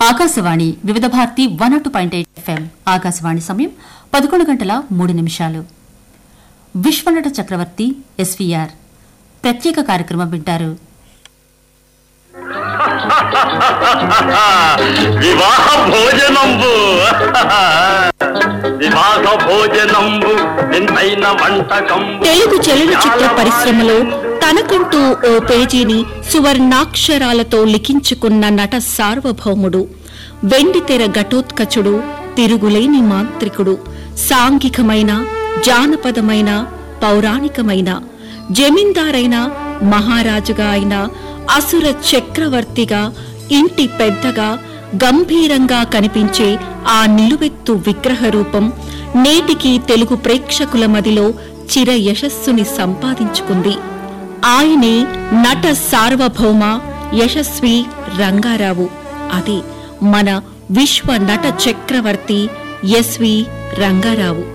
Akashvani Vividh Bharati one two point eight FM Akashvani సమయం పదకొండు గంటల మూడు నిమిషాలు విశ్వనట చక్రవర్తి ఎస్వీఆర్ ప్రత్యేక కార్యక్రమం వింటారు వివాహ భోజనంబు వివాహ భోజనంబు ఎంతైన వంటకంబు తెలుగు చలనచిత్ర పరిశ్రమలో తనకంటూ ఓ పేజీని సువర్ణాక్షరాలతో లిఖించుకున్న నట సార్వభౌముడు వెండితెర ఘటోత్కచుడు తిరుగులేని మాంత్రికుడు సాంఘికమైన జానపదమైన పౌరాణికమైన జమీందారైన మహారాజుగా అయిన అసుర చక్రవర్తిగా ఇంటి పెద్దగా గంభీరంగా కనిపించే ఆ నిలువెత్తు విగ్రహ రూపం నేటికి తెలుగు ప్రేక్షకుల మదిలో చిర యశస్సుని సంపాదించుకుంది ఆయనే నట సార్వభౌమ యశస్వి రంగారావు అది మన విశ్వ నట చక్రవర్తి ఎస్వి రంగారావు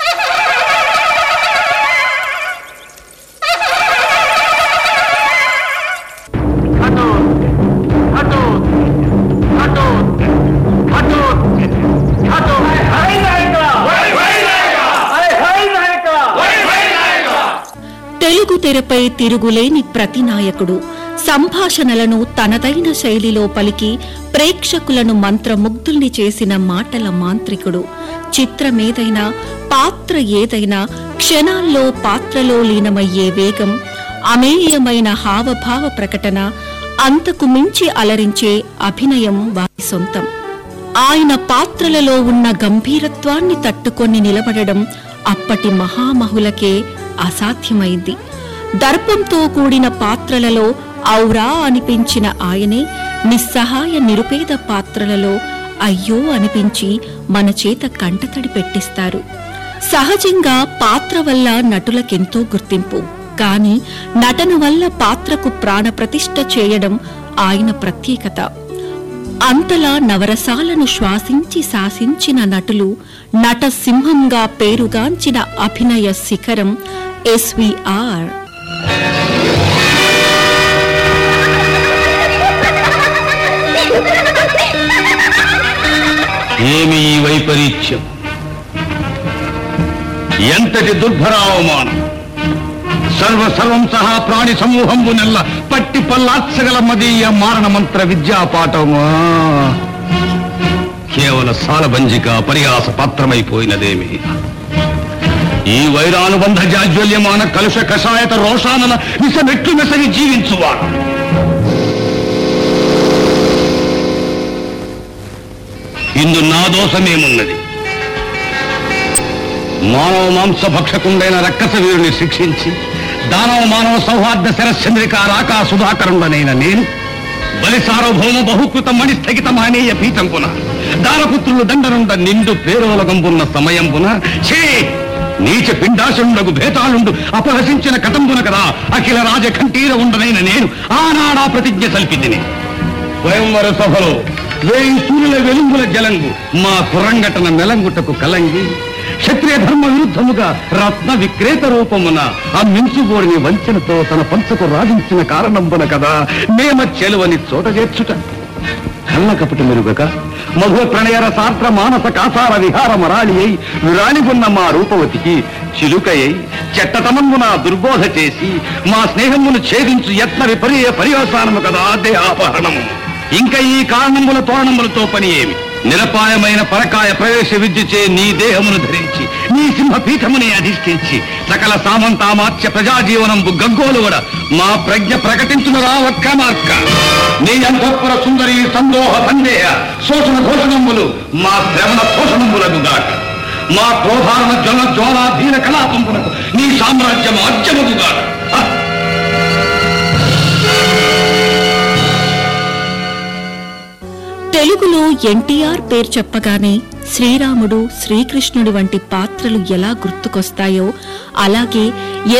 హఠో హఠో హఠో హఠో హఠో హై నాయక హై నాయక హై నాయక తెలుగు తెరపై తిరుగులేని ప్రతి నాయకుడు సంభాషణలను తనదైన శైలిలో పలికి ప్రేక్షకులను మంత్రముగ్ధుల్ని చేసిన మాటల మాంత్రికుడు చిత్రమేదైనా పాత్ర ఏదైనా క్షణాల్లో పాత్రలో లీనమయ్యే వేగం అమేయమైన హావభావ ప్రకటన అంతకు మించి అలరించే అభినయం వారి సొంతం ఆయన పాత్రలలో ఉన్న గంభీరత్వాన్ని తట్టుకొని నిలబడడం అప్పటి మహామహులకే అసాధ్యమైంది దర్పంతో కూడిన పాత్రలలో ఔరా అనిపించిన ఆయనే నిస్సహాయ నిరుపేద పాత్రలలో అయ్యో అనిపించి మన చేత కంటతడి పెట్టిస్తారు సహజంగా పాత్ర వల్ల నటులకెంతో గుర్తింపు కాని నటన వల్ల పాత్రకు ప్రాణప్రతిష్ఠ చేయడం ఆయన ప్రత్యేకత అంతలా నవరసాలను శ్వాసించి శాసించిన నటులు నట సింహంగా పేరుగాంచిన అభినయ శిఖరం ఎస్వీఆర్ ఏమి ఈ వైపరీత్యం ఎంతటి దుర్భరావమానం సర్వ సర్వం సహా ప్రాణి సమూహంబు నెల్ల పట్టి పల్లాత్సగల మదీయ మారణ మంత్ర విద్యాపాఠమా కేవల సాలబంజిక పరిహాస పాత్రమైపోయినదేమి ఈ వైరానుబంధ జాజ్వల్యమాన కలుష కషాయత రోషానల విసమెట్లు మెసగి జీవించువాడు ఇందు నా దోషమేమున్నది మానవ మాంస భక్షకుండైన రక్కస వీరుని శిక్షించి దానవ మానవ సౌహార్ద శరశ్చంద్రిక రాకా సుధాకరుండనైన నేను బలి సార్వభౌమ బహుకృత మణి స్థగిత మానేయ పీఠంపున దానపుత్రులు దండనుండ నిండు పేరోలగంబున్న సమయంపున ఛే నీచ పిండాశుండగు భేతాళుండు అపహసించిన కటంబున కదా అఖిల రాజ కంఠీర ఉండనైన నేను ఆనాడా ప్రతిజ్ఞ సల్పితిని స్వయంవర సభలో వేయి సూర్యుల వెలుగుల జలంగు మా కురంగటన మెలంగుటకు కలంగి క్షత్రియ ధర్మ విరుద్ధముగా రత్న విక్రేత రూపమున ఆ మించుగోడిని వంచనతో తన పంచకు రాధించిన కారణంబున కదా మేమ చెలువని చోట చేర్చుట కళ్ళ కపటి మెరుగక మధుర ప్రణయర సాత్ర మానస కాసార విహార మరాళి అయి విరాణిగున్న మా రూపవతికి చిలుకయ్యి చెట్టతమమున దుర్బోధ చేసి మా స్నేహమును ఛేదించు యత్న విపర్య పర్యవసానము కదా దేహాపహరణము ఇంకా ఈ కారణముల తోరణములతో పని ఏమి నిరపాయమైన పరకాయ ప్రవేశ విద్యుచే నీ దేహమును ధరించి నీ సింహపీఠముని అధిష్ఠించి సకల సామంతామాత్య ప్రజాజీవనంబు గగ్గోలువడ మా ప్రజ్ఞ ప్రకటించునరా ఒక్క మార్క నీ అంతఃపుర సుందరి సందోహ సందేహ శోషణ ఘోషణములు మా శ్రవణ శోషణములకు గాక మా క్రోధారణ జ్వల జ్వాలా ధీర కళాపంపునకు నీ సామ్రాజ్యం అజ్యముకు గాక తెలుగులో ఎన్టీఆర్ పేరు చెప్పగానే శ్రీరాముడు శ్రీకృష్ణుడి వంటి పాత్రలు ఎలా గుర్తుకొస్తాయో అలాగే